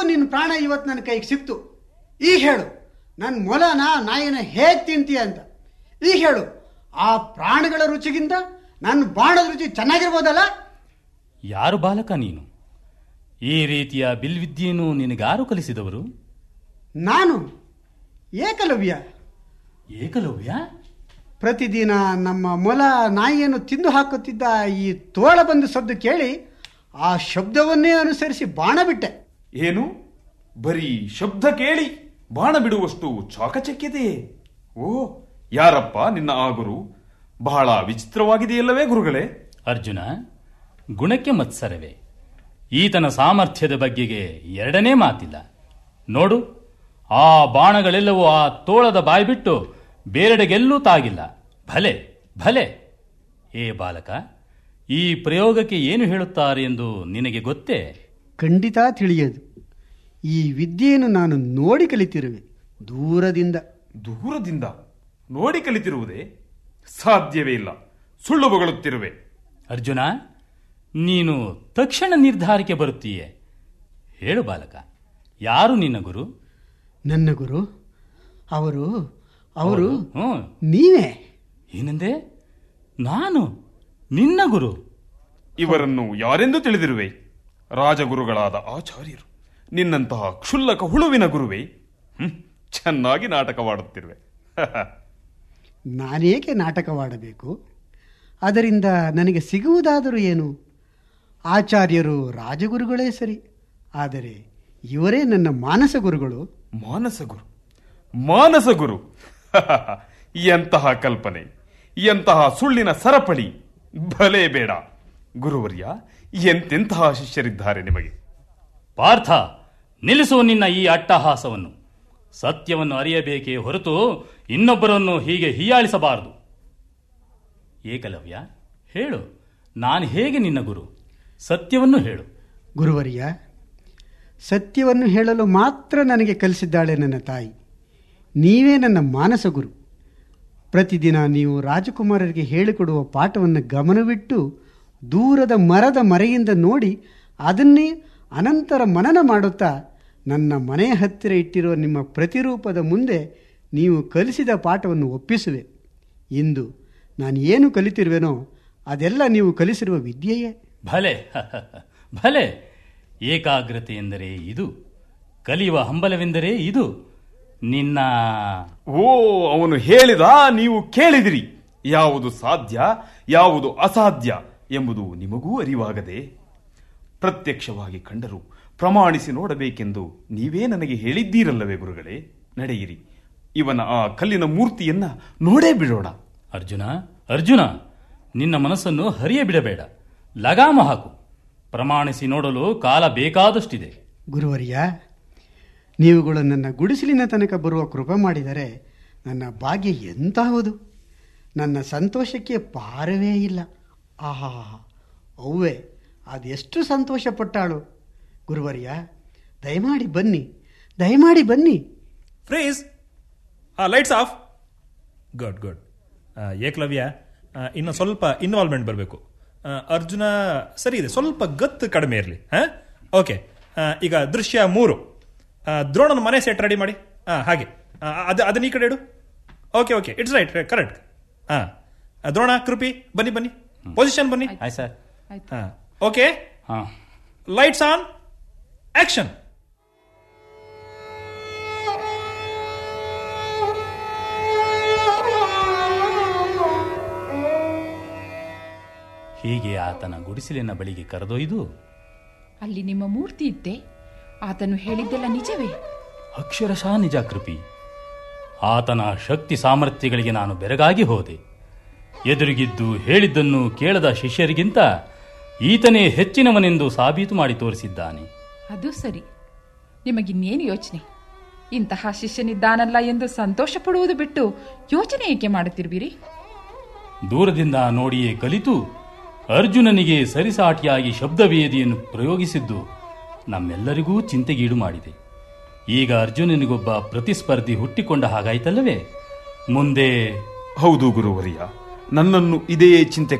ನಿನ್ನ ಪ್ರಾಣ ಇವತ್ತು ನನ್ನ ಕೈಗೆ ಸಿಕ್ತು ಈಗ ಹೇಳು ನನ್ನ ಮೊಲನ ನಾಯಿನ ಹೇಗೆ ತಿಂತೀಯ ಅಂತ ಈಗ ಹೇಳು ಆ ಪ್ರಾಣಿಗಳ ರುಚಿಗಿಂತ ನನ್ನ ಬಾಣದ ರುಚಿ ಚೆನ್ನಾಗಿರ್ಬೋದಲ್ಲ ಯಾರು ಬಾಲಕ ನೀನು ಈ ರೀತಿಯ ಬಿಲ್ವಿದ್ಯೆಯನ್ನು ನಿನಗಾರು ಕಲಿಸಿದವರು ನಾನು ಏಕಲವ್ಯ ಏಕಲವ್ಯ ಪ್ರತಿದಿನ ನಮ್ಮ ಮೊಲ ನಾಯಿಯನ್ನು ತಿಂದು ಹಾಕುತ್ತಿದ್ದ ಈ ತೋಳ ಬಂದು ಶಬ್ದ ಕೇಳಿ ಆ ಶಬ್ದವನ್ನೇ ಅನುಸರಿಸಿ ಬಾಣ ಬಿಟ್ಟೆ ಏನು ಬರೀ ಶಬ್ದ ಕೇಳಿ ಬಾಣ ಬಿಡುವಷ್ಟು ಚಾಕಚಕ್ಯತೆಯೇ ಓ ಯಾರಪ್ಪ ನಿನ್ನ ಆ ಗುರು ಬಹಳ ವಿಚಿತ್ರವಾಗಿದೆಯಲ್ಲವೇ ಗುರುಗಳೇ ಅರ್ಜುನ ಗುಣಕ್ಕೆ ಮತ್ಸರವೇ ಈತನ ಸಾಮರ್ಥ್ಯದ ಬಗ್ಗೆಗೆ ಎರಡನೇ ಮಾತಿಲ್ಲ ನೋಡು ಆ ಬಾಣಗಳೆಲ್ಲವೂ ಆ ತೋಳದ ಬಾಯಿ ಬಿಟ್ಟು ಬೇರೆಡೆಗೆಲ್ಲೂ ತಾಗಿಲ್ಲ ಭಲೆ ಭಲೆ ಏ ಬಾಲಕ ಈ ಪ್ರಯೋಗಕ್ಕೆ ಏನು ಹೇಳುತ್ತಾರೆ ಎಂದು ನಿನಗೆ ಗೊತ್ತೇ ಖಂಡಿತ ತಿಳಿಯದು ಈ ವಿದ್ಯೆಯನ್ನು ನಾನು ನೋಡಿ ಕಲಿತಿರುವೆ ದೂರದಿಂದ ದೂರದಿಂದ ನೋಡಿ ಕಲಿತಿರುವುದೇ ಸಾಧ್ಯವೇ ಇಲ್ಲ ಸುಳ್ಳು ಬೊಗಳುತ್ತಿರುವೆ ಅರ್ಜುನ ನೀನು ತಕ್ಷಣ ನಿರ್ಧಾರಕ್ಕೆ ಬರುತ್ತೀಯೆ ಹೇಳು ಬಾಲಕ ಯಾರು ನಿನ್ನ ಗುರು ನನ್ನ ಗುರು ಅವರು ಅವರು ಹ್ಞೂ ನೀವೇ ಏನಂದೆ ನಾನು ನಿನ್ನ ಗುರು ಇವರನ್ನು ಯಾರೆಂದು ತಿಳಿದಿರುವೆ ರಾಜಗುರುಗಳಾದ ಆಚಾರ್ಯರು ನಿನ್ನಂತಹ ಕ್ಷುಲ್ಲಕ ಹುಳುವಿನ ಗುರುವೇ ಹ್ಮ್, ಚೆನ್ನಾಗಿ ನಾಟಕವಾಡುತ್ತಿರುವೆ ನಾನೇಕೆ ನಾಟಕವಾಡಬೇಕು ಅದರಿಂದ ನನಗೆ ಸಿಗುವುದಾದರೂ ಏನು ಆಚಾರ್ಯರು ರಾಜಗುರುಗಳೇ ಸರಿ ಆದರೆ ಇವರೇ ನನ್ನ ಮಾನಸ ಗುರುಗಳು ಮಾನಸ ಗುರು ಮಾನಸ ಗುರು ಎಂತಹ ಕಲ್ಪನೆ ಎಂತಹ ಸುಳ್ಳಿನ ಸರಪಳಿ ಭಲೇ ಬೇಡ ಗುರುವರ್ಯ ಎಂತೆಂತಹ ಶಿಷ್ಯರಿದ್ದಾರೆ ನಿಮಗೆ ಪಾರ್ಥ ನಿಲ್ಲಿಸು ನಿನ್ನ ಈ ಅಟ್ಟಹಾಸವನ್ನು ಸತ್ಯವನ್ನು ಅರಿಯಬೇಕೇ ಹೊರತು ಇನ್ನೊಬ್ಬರನ್ನು ಹೀಗೆ ಹೀಯಾಳಿಸಬಾರದು ಏಕಲವ್ಯ ಹೇಳು ನಾನು ಹೇಗೆ ನಿನ್ನ ಗುರು ಸತ್ಯವನ್ನು ಹೇಳು ಗುರುವರಿಯ ಸತ್ಯವನ್ನು ಹೇಳಲು ಮಾತ್ರ ನನಗೆ ಕಲಿಸಿದ್ದಾಳೆ ನನ್ನ ತಾಯಿ ನೀವೇ ನನ್ನ ಮಾನಸ ಗುರು ಪ್ರತಿದಿನ ನೀವು ರಾಜಕುಮಾರರಿಗೆ ಹೇಳಿಕೊಡುವ ಪಾಠವನ್ನು ಗಮನವಿಟ್ಟು ದೂರದ ಮರದ ಮರೆಯಿಂದ ನೋಡಿ ಅದನ್ನೇ ಅನಂತರ ಮನನ ಮಾಡುತ್ತಾ ನನ್ನ ಮನೆಯ ಹತ್ತಿರ ಇಟ್ಟಿರುವ ನಿಮ್ಮ ಪ್ರತಿರೂಪದ ಮುಂದೆ ನೀವು ಕಲಿಸಿದ ಪಾಠವನ್ನು ಒಪ್ಪಿಸುವೆ ಇಂದು ನಾನು ಏನು ಕಲಿತಿರುವೆನೋ ಅದೆಲ್ಲ ನೀವು ಕಲಿಸಿರುವ ವಿದ್ಯೆಯೇ ಭಲೆ ಭಲೆ ಏಕಾಗ್ರತೆ ಎಂದರೆ ಇದು ಕಲಿಯುವ ಹಂಬಲವೆಂದರೆ ಇದು ನಿನ್ನ ಓ ಅವನು ಹೇಳಿದ ನೀವು ಕೇಳಿದಿರಿ ಯಾವುದು ಸಾಧ್ಯ ಯಾವುದು ಅಸಾಧ್ಯ ಎಂಬುದು ನಿಮಗೂ ಅರಿವಾಗದೆ ಪ್ರತ್ಯಕ್ಷವಾಗಿ ಕಂಡರೂ ಪ್ರಮಾಣಿಸಿ ನೋಡಬೇಕೆಂದು ನೀವೇ ನನಗೆ ಹೇಳಿದ್ದೀರಲ್ಲವೇ ಗುರುಗಳೇ ನಡೆಯಿರಿ ಇವನ ಆ ಕಲ್ಲಿನ ಮೂರ್ತಿಯನ್ನ ನೋಡೇ ಬಿಡೋಣ ಅರ್ಜುನ ಅರ್ಜುನ ನಿನ್ನ ಮನಸ್ಸನ್ನು ಹರಿಯ ಬಿಡಬೇಡ ಲಗಾಮ ಹಾಕು ಪ್ರಮಾಣಿಸಿ ನೋಡಲು ಕಾಲ ಬೇಕಾದಷ್ಟಿದೆ ಗುರುವರಿಯ ನೀವುಗಳು ನನ್ನ ಗುಡಿಸಲಿನ ತನಕ ಬರುವ ಕೃಪೆ ಮಾಡಿದರೆ ನನ್ನ ಭಾಗ್ಯ ಎಂತಹುದು ನನ್ನ ಸಂತೋಷಕ್ಕೆ ಪಾರವೇ ಇಲ್ಲ ಆಹಾ ಅವ್ವೆ ಅದೆಷ್ಟು ಸಂತೋಷಪಟ್ಟಾಳು ಗುರುವರಿಯ ದಯಮಾಡಿ ಬನ್ನಿ ದಯಮಾಡಿ ಬನ್ನಿ freeze lights off good good Ekalavya ಆ, ಇನ್ನು ಸ್ವಲ್ಪ ಇನ್ವಾಲ್ವ್ಮೆಂಟ್ ಬರಬೇಕು ಅರ್ಜುನ ಸರಿ ಇದೆ ಸ್ವಲ್ಪ ಗತ್ತು ಕಡಿಮೆ ಇರಲಿ ಹಾಂ ಓಕೆ ಈಗ ದೃಶ್ಯ ಮೂರು ಆ, ದ್ರೋಣನ ಮನೆ ಸೆಟ್ ರೆಡಿ ಮಾಡಿ ಹಾಂ ಹಾಗೆ ಆ, ಅದು ಅದನ್ನ ಈ ಕಡೆ ಇಡು okay okay it's right correct ಹಾಂ ದ್ರೋಣ ಕೃಪಿ ಬನ್ನಿ ಬನ್ನಿ ಪೊಸಿಷನ್ ಬನ್ನಿ ಆಯ್ ಸರ್ ಹಾಂ ಓಕೆ ಹಾ ಲೈಟ್ಸ್ ಆನ್ ಆಕ್ಷನ್ ಹೀಗೆ ಆತನ ಗುಡಿಸಲಿನ ಬಳಿಗೆ ಕರೆದೊಯ್ದು ಅಲ್ಲಿ ನಿಮ್ಮ ಮೂರ್ತಿ ಇದ್ದೆ ಆತನು ಹೇಳಿದ್ದೆಲ್ಲ ನಿಜವೇ ಅಕ್ಷರಶಃ ನಿಜ ಕೃಪಿ ಆತನ ಶಕ್ತಿ ಸಾಮರ್ಥ್ಯಗಳಿಗೆ ನಾನು ಬೆರಗಾಗಿ ಹೋದೆ ಎದುರಿಗಿದ್ದು ಹೇಳಿದ್ದನ್ನು ಕೇಳದ ಶಿಷ್ಯರಿಗಿಂತ ಈತನೇ ಹೆಚ್ಚಿನವನೆಂದು ಸಾಬೀತು ಮಾಡಿ ತೋರಿಸಿದ್ದಾನೆ ಅದು ಸರಿ ನಿಮಗಿನ್ನೇನು ಯೋಚನೆ ಇಂತಹ ಶಿಷ್ಯನಿದ್ದಾನಲ್ಲ ಎಂದು ಸಂತೋಷ ಪಡುವುದು ಬಿಟ್ಟು ಯೋಚನೆ ಏಕೆ ಮಾಡುತ್ತಿರುವಿರಿ ದೂರದಿಂದ ನೋಡಿಯೇ ಕಲಿತು ಅರ್ಜುನನಿಗೆ ಸರಿಸಾಟಿಯಾಗಿ ಶಬ್ದವೇದಿಯನ್ನು ಪ್ರಯೋಗಿಸಿದ್ದು ನಮ್ಮೆಲ್ಲರಿಗೂ ಚಿಂತೆಗೀಡು ಮಾಡಿದೆ ಈಗ ಅರ್ಜುನನಿಗೊಬ್ಬ ಪ್ರತಿಸ್ಪರ್ಧಿ ಹುಟ್ಟಿಕೊಂಡ ಹಾಗಾಯ್ತಲ್ಲವೇ ಮುಂದೆ ಹೌದು ಗುರುವರಿಯ ನನ್ನನ್ನು ಇದೇ ಚಿಂತೆ